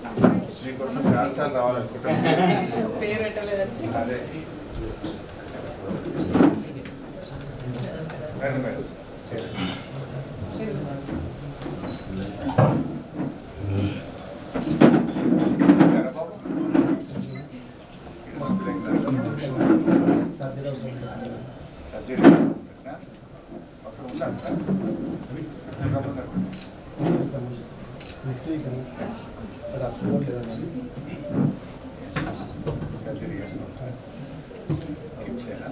మీకోసం చాలాసార్లు రావాలనుకుంటున్నాను పేరు పెట్టలేదంటే అదే రండి మేడం చేయండి. ఉంటారా బాబు? సర్జరీ చేసుకుంటున్నా? అసలు ఉందా అంతా? ఇంకా ఉందా? నెక్స్ట్ వీక్ అది అప్రూవల్ లేదండి సర్జరీ చేసుకుంటా కిమ్సేనా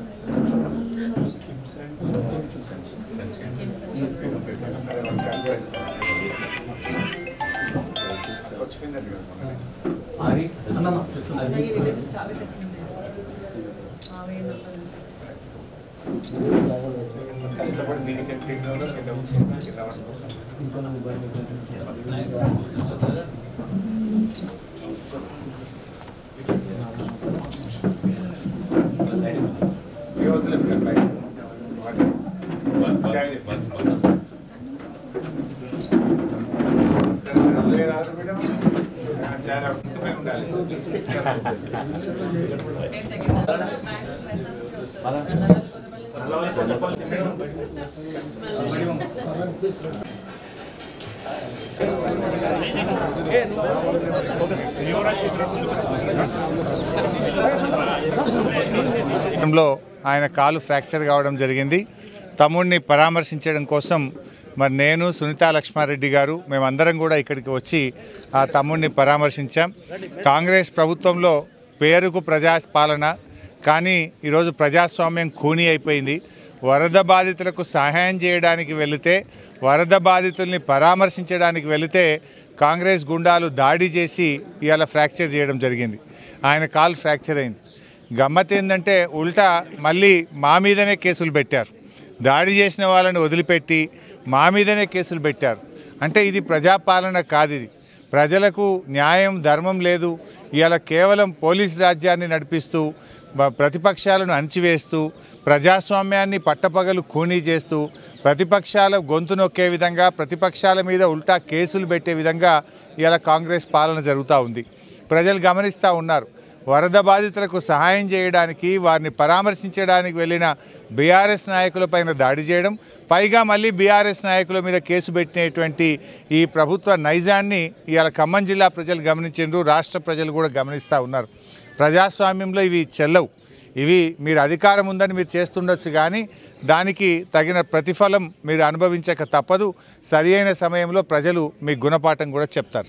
అదే మన కంగారు. వచ్చిపోయిందండి కదా మొన్ననే. అలాగే విలేజెస్ చాలా తెచ్చింది మావయ్య నప్పటి నుంచి కష్టపడి దీనికి ఎక్కిన కింద కూర్చుంటా కింద పడుకుంటా ఇంకో మొబైల్ ఏ వద్దులే మీరు బయట. చాయ్ తెప్పండి. ఏ రాదు మేడం? ఆ, చాయ్ రాకపోతే ఉండాలి. లో ఆయన కాలు ఫ్రాక్చర్ కావడం జరిగింది తమ్ముడిని పరామర్శించడం కోసం మరి నేను సునీతా లక్ష్మారెడ్డి గారు మేమందరం కూడా ఇక్కడికి వచ్చి ఆ తమ్ముడిని పరామర్శించాం కాంగ్రెస్ ప్రభుత్వంలో పేరుకు ప్రజా పాలన కానీ ఈరోజు ప్రజాస్వామ్యం ఖూనీ అయిపోయింది వరద బాధితులకు సహాయం చేయడానికి వెళితే వరద బాధితుల్ని పరామర్శించడానికి వెళితే కాంగ్రెస్ గుండాలు దాడి చేసి ఇవాళ ఫ్రాక్చర్ చేయడం జరిగింది ఆయన కాలు ఫ్రాక్చర్ అయింది గమ్మత్ ఏంటంటే ఉల్టా మళ్ళీ మా మీదనే కేసులు పెట్టారు దాడి చేసిన వాళ్ళని వదిలిపెట్టి మా మీదనే కేసులు పెట్టారు అంటే ఇది ప్రజాపాలన కాదు ఇది ప్రజలకు న్యాయం ధర్మం లేదు ఇవాళ కేవలం పోలీస్ రాజ్యాన్ని నడిపిస్తూ బ- ప్రతిపక్షాలను అణచివేస్తూ ప్రజాస్వామ్యాన్ని పట్టపగలు ఖూనీ చేస్తూ ప్రతిపక్షాల గొంతు నొక్కే విధంగా ప్రతిపక్షాల మీద ఉల్టా కేసులు పెట్టే విధంగా ఇవాళ కాంగ్రెస్ పాలన జరుగుతూ ఉంది ప్రజలు గమనిస్తూ ఉన్నారు వరద బాధితులకు సహాయం చేయడానికి వారిని పరామర్శించడానికి వెళ్ళిన బీఆర్ఎస్ నాయకులపైన దాడి చేయడం పైగా మళ్ళీ బీఆర్ఎస్ నాయకుల మీద కేసు పెట్టినటువంటి ఈ ప్రభుత్వ నైజాన్ని ఇవాళ ఖమ్మం జిల్లా ప్రజలు గమనించారు రాష్ట్ర ప్రజలు కూడా గమనిస్తూ ఉన్నారు ప్రజాస్వామ్యంలో ఇవి చెల్లవు ఇవి మీరు అధికారం ఉందని మీరు చేస్తుండొచ్చు కానీ దానికి తగిన ప్రతిఫలం మీరు అనుభవించక తప్పదు సరి అయిన సమయంలో ప్రజలు మీ గుణపాఠం కూడా చెప్తారు